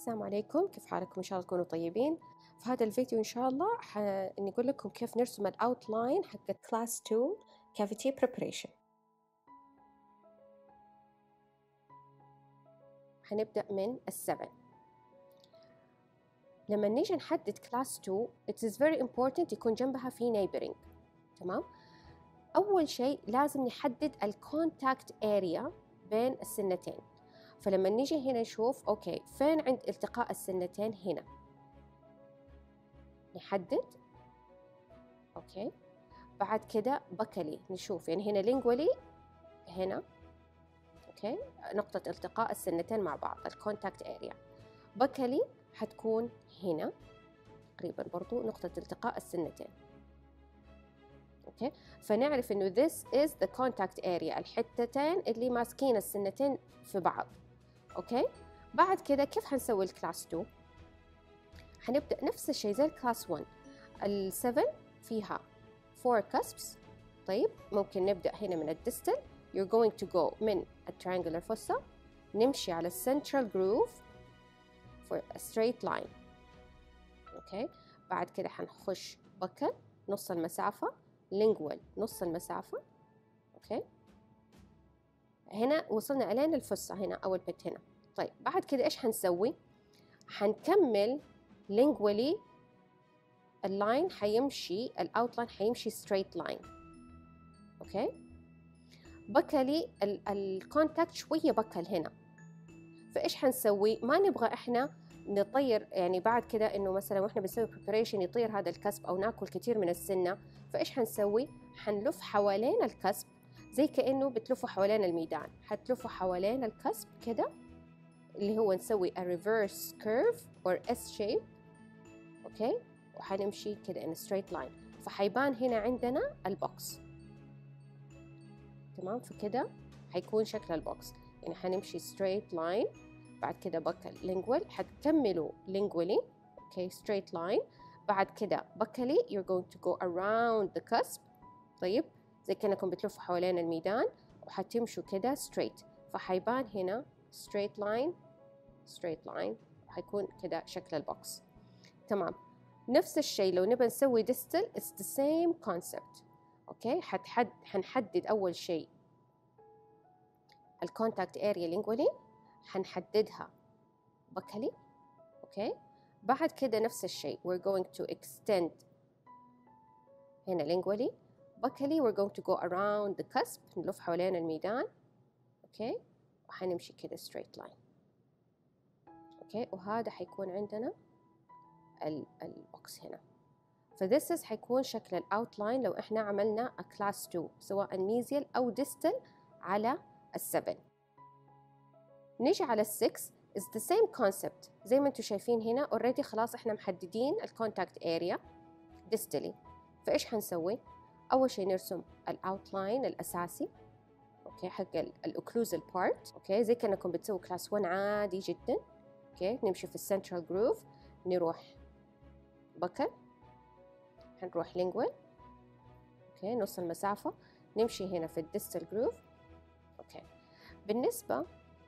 السلام عليكم كيف حالكم إن شاء الله تكونوا طيبين في هذا الفيديو إن شاء الله حنقول لكم كيف نرسم الأوتلاين حق كلاس 2 cavity preparation حنبدأ من السبن لما نيجي نحدد كلاس 2 it is very important يكون جنبها في neighboring تمام أول شيء لازم نحدد الكونتاكت اريا بين السنتين فلما نيجي هنا نشوف أوكي فين عند التقاء السنتين هنا نحدد أوكي بعد كده بكلي نشوف يعني هنا لينجولي هنا أوكي نقطة التقاء السنتين مع بعض الكونتاكت اريا بكلي حتكون هنا تقريبا برضو نقطة التقاء السنتين اوكي فنعرف انه this is the contact area الحتتين اللي ماسكين السنتين في بعض اوكي بعد كده كيف حنسوي الكلاس 2 حنبدا نفس الشيء زي الكلاس 1 ال7 فيها 4 cusps طيب ممكن نبدا هنا من الديستل you're going to go من التريانجلر fossa نمشي على السنترال جروف for a straight line اوكي بعد كده حنخش بكل نص المسافة lingual نص المسافة اوكي هنا وصلنا الين الفصة هنا او البت هنا طيب بعد كده ايش حنسوي حنكمل lingually اللاين حيمشي الاوتلاين حيمشي straight line اوكي بكلي الكونتاكت شوية بكل هنا فايش حنسوي ما نبغى احنا نطير يعني بعد كده انه مثلا واحنا بنسوي بريبريشن يطير هذا الكسب او ناكل كثير من السنه فايش حنسوي حنلف حوالين الكسب زي كانه بتلفوا حوالين الميدان حتلفوا حوالين الكسب كده اللي هو نسوي a reverse curve or S shape اوكي وحنمشي كده in a straight line فحيبان هنا عندنا البوكس تمام فكده حيكون شكل البوكس يعني حنمشي straight line بعد كده بكل lingual حتكملوا lingually اوكي straight line بعد كده بكلي you're going to go around the cusp طيب زي كأنكم بتلفوا حوالين الميدان وحتمشوا كده straight فحيبان هنا straight line straight line حيكون كده شكل البوكس تمام نفس الشيء لو نبى نسوي distal it's the same concept اوكي حتحد حنحدد اول شيء الكونتاكت اريا لينجولي حنحددها بكلي اوكي بعد كده نفس الشيء we're going to extend هنا lingually بكلي we're going to go around the cusp نلف حوالين الميدان اوكي وحنمشي كده straight line اوكي وهذا حيكون عندنا البوكس هنا فذس is حيكون شكل الاوتلاين لو احنا عملنا a class 2 سواء ميزيال او distal على السبن نيجي على السكس is the same concept زي ما انتم شايفين هنا already خلاص احنا محددين الكونتاكت اريا distally فايش حنسوي اول شيء نرسم الاوتلاين الاساسي اوكي حق الاوكلوزال بارت اوكي زي كانكم بتسووا كلاس 1 عادي جدا اوكي نمشي في السنترال جروف نروح بكر حنروح لينجوال اوكي نص المسافة نمشي هنا في الديستال جروف اوكي بالنسبة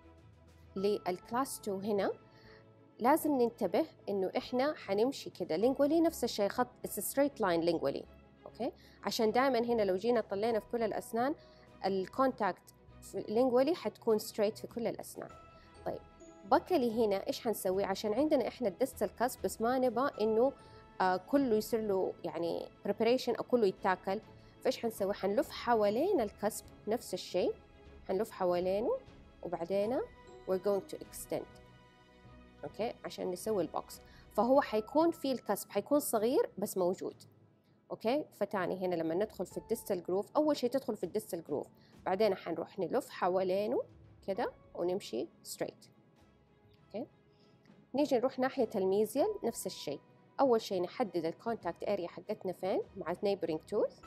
للكلاس 2 هنا لازم ننتبه انه احنا حنمشي كده لينجولي نفس الشيء خط ستريت لاين لينجولي اوكي عشان دائما هنا لو جينا طلينا في كل الاسنان الكونتاكت لينجولي حتكون ستريت في كل الاسنان طيب بكلي هنا ايش حنسوي عشان عندنا احنا الدستال كاس بس ما نبغى انه آه كله يصير له يعني بريبريشن او كله يتاكل فايش حنسوي حنلف حوالين الكسب نفس الشيء حنلف حوالينه وبعدين we're going to extend اوكي عشان نسوي البوكس فهو حيكون في الكسب حيكون صغير بس موجود اوكي فتاني هنا لما ندخل في الديستال جروف اول شيء تدخل في الديستال جروف بعدين حنروح نلف حوالينه كده ونمشي ستريت اوكي نيجي نروح ناحية الميزيال نفس الشيء أول شيء نحدد الكونتاكت اريا حقتنا فين مع neighboring tooth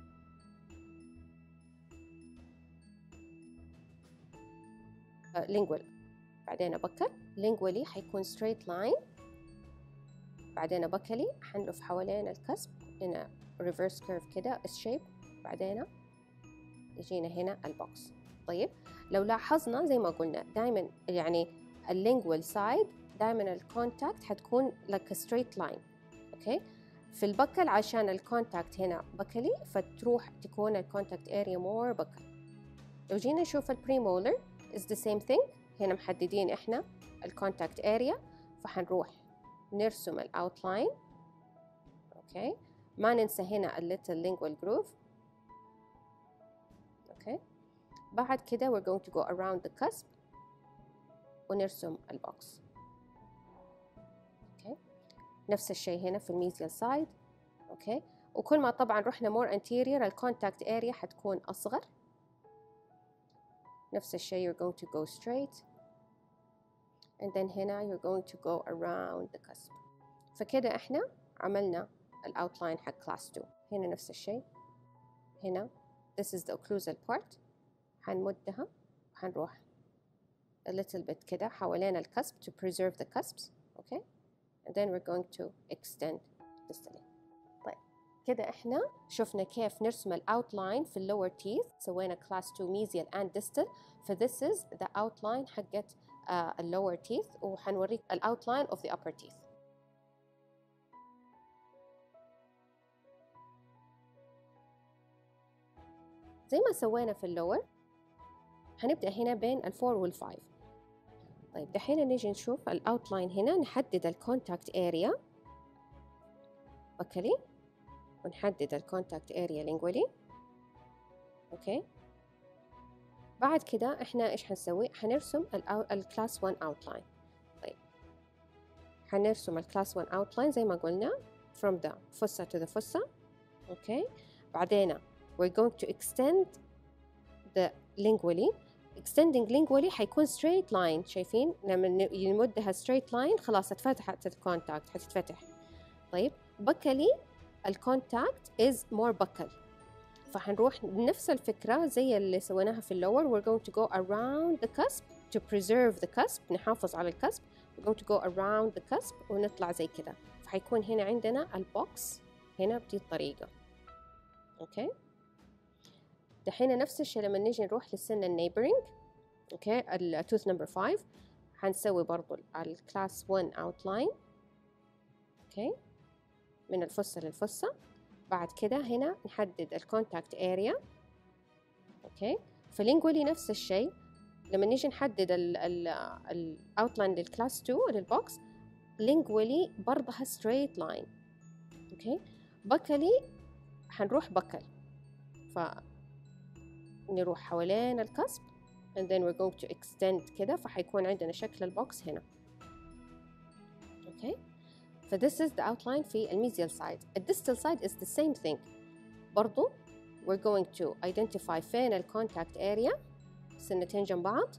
lingual بعدين بكر lingually حيكون straight line بعدين بكلي حنلف حوالين الكسب هنا reverse curve كده S shape بعدين يجينا هنا البوكس طيب لو لاحظنا زي ما قلنا دائما يعني اللينجوال سايد دائما الكونتاكت حتكون like a straight line اوكي في البكل عشان الكونتاكت هنا بكلي فتروح تكون الكونتاكت اريا مور بكل لو جينا نشوف البريمولر is the same thing هنا محددين احنا الكونتاكت اريا فحنروح نرسم الاوتلاين اوكي ما ننسى هنا الليتل lingual groove اوكي بعد كده we're going to go around the cusp ونرسم البوكس اوكي نفس الشيء هنا في الميزيال سايد اوكي وكل ما طبعا رحنا more anterior الكونتاكت اريا حتكون اصغر نفس الشيء you're going to go straight and then هنا you're going to go around the cusp فكده احنا عملنا الاوتلاين حق class 2 هنا نفس الشيء هنا this is the occlusal part حنمدها وحنروح a little bit كده حوالين الكسب to preserve the cusps okay and then we're going to extend distally طيب كده احنا شفنا كيف نرسم الاوتلاين في اللور teeth سوينا class 2 mesial and distal ف this is the outline حقت uh, اللور teeth وحنوريك الاوتلاين of the upper teeth زي ما سوينا في اللور هنبدأ هنا بين الفور والفايف طيب دحين نيجي نشوف الاوتلاين هنا نحدد الكونتاكت اريا بكلي ونحدد الكونتاكت اريا لينجولي اوكي بعد كده احنا ايش حنسوي حنرسم الكلاس 1 اوتلاين طيب حنرسم الكلاس 1 اوتلاين زي ما قلنا from the fossa to the fossa اوكي بعدين we're going to extend the lingually extending lingually حيكون straight line شايفين لما نمدها straight line خلاص اتفتحت الكونتاكت حتتفتح طيب بكلي الكونتاكت is more buccal فحنروح نفس الفكرة زي اللي سويناها في اللور we're going to go around the cusp to preserve the cusp نحافظ على الكسب we're going to go around the cusp ونطلع زي كده فحيكون هنا عندنا البوكس هنا بدي الطريقة اوكي دحين نفس الشيء لما نيجي نروح للسن النيبرينج اوكي التوث نمبر 5 حنسوي برضو الكلاس 1 اوتلاين اوكي من الفصة للفصة بعد كده هنا نحدد الكونتاكت اريا اوكي فلينجولي نفس الشيء لما نيجي نحدد الاوتلاين للكلاس 2 للبوكس لينجولي برضها ستريت لاين اوكي بكلي حنروح بكل ف نروح حوالين الكسب and then we're going to extend كده فحيكون عندنا شكل البوكس هنا اوكي ف this is the outline في الميزيال side الديستال side is the same thing برضو we're going to identify فين الكونتاكت area سنتين جنب بعض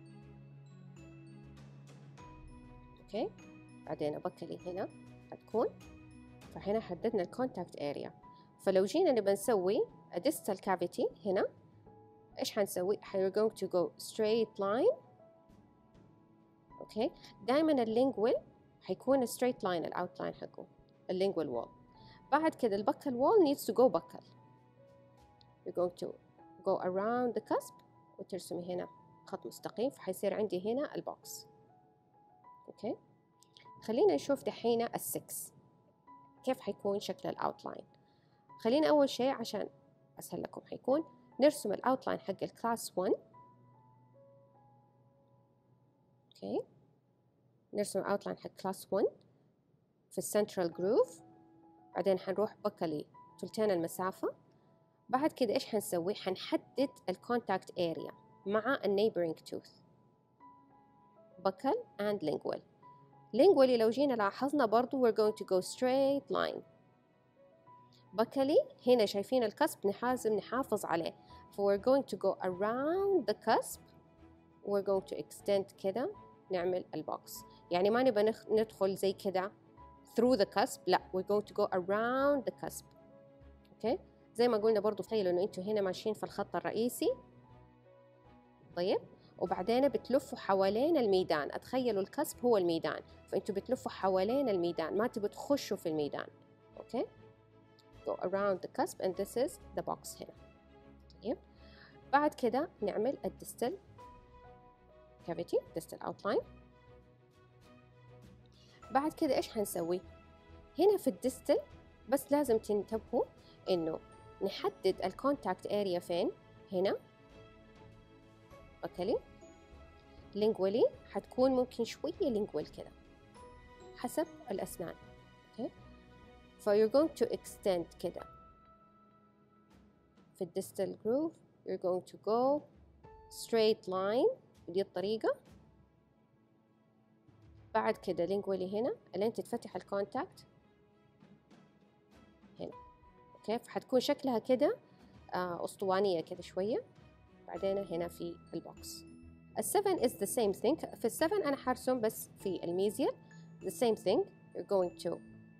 اوكي بعدين بكلي هنا حتكون فهنا حددنا الكونتاكت area فلو جينا نبى نسوي a distal cavity هنا ايش حنسوي؟ we're going to go straight line اوكي دائما اللينجوال حيكون straight line الاوتلاين حقه اللينجوال wall بعد كده البكل wall needs to go بكل you're going to go around the cusp وترسمي هنا خط مستقيم فحيصير عندي هنا البوكس اوكي خلينا نشوف دحين السكس كيف حيكون شكل الاوتلاين خلينا اول شيء عشان اسهل لكم حيكون نرسم الاوتلاين حق الكلاس 1 اوكي نرسم الاوتلاين حق كلاس 1 في السنترال جروف بعدين حنروح بكلي ثلثين المسافة بعد كده ايش حنسوي حنحدد الكونتاكت اريا مع النيبرينج توث بكل and lingual lingually لو جينا لاحظنا برضو we're going to go straight line بكلي هنا شايفين الكسب لازم نحافظ عليه ف we're going to go around the cusp we're going to extend كده نعمل البوكس يعني ما نبى ندخل زي كده through the cusp لا we're going to go around the cusp اوكي زي ما قلنا برضو تخيلوا انه انتوا هنا ماشيين في الخط الرئيسي طيب وبعدين بتلفوا حوالين الميدان اتخيلوا الكسب هو الميدان فانتوا بتلفوا حوالين الميدان ما تبوا تخشوا في الميدان اوكي go around the cusp and this is the box هنا طيب بعد كده نعمل الديستل cavity distal outline بعد كده إيش حنسوي هنا في الديستل بس لازم تنتبهوا إنه نحدد الكونتاكت اريا فين هنا اوكي لينجولي حتكون ممكن شوية لينجوال كده حسب الأسنان اوكي ف you're going to extend كده في الديستال جروف you're going to go straight line بدي الطريقة بعد كده لينجولي هنا لين تتفتح الكونتاكت هنا اوكي فحتكون شكلها كده آه اسطوانية كده شوية بعدين هنا في البوكس السفن is the same thing في السفن أنا حرسم بس في الميزيال the same thing you're going to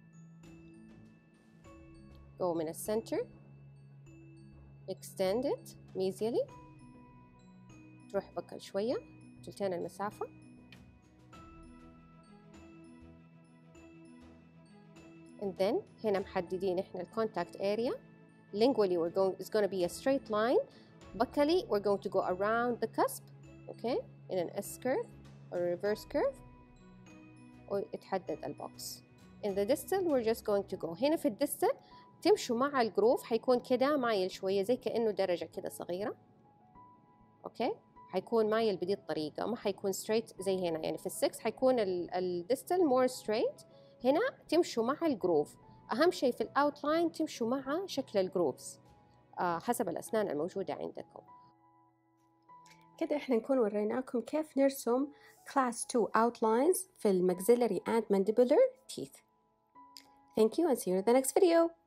go من السنتر extend it mesially تروح بكل شوية تلتين المسافة and then هنا محددين احنا الكونتاكت area lingually we're going is going to be a straight line buccally we're going to go around the cusp okay in an S curve or reverse curve ويتحدد البوكس in the distal we're just going to go هنا في الديستال تمشوا مع الجروف حيكون كده مايل شوية زي كأنه درجة كده صغيرة أوكي حيكون مايل بدي الطريقة ما حيكون straight زي هنا يعني في السكس حيكون الديستال more straight هنا تمشوا مع الجروف أهم شيء في الأوتلاين تمشوا مع شكل الجروفز آه حسب الأسنان الموجودة عندكم كده احنا نكون وريناكم كيف نرسم class 2 outlines في الماكسيلري and mandibular teeth. Thank you and see you in the next video.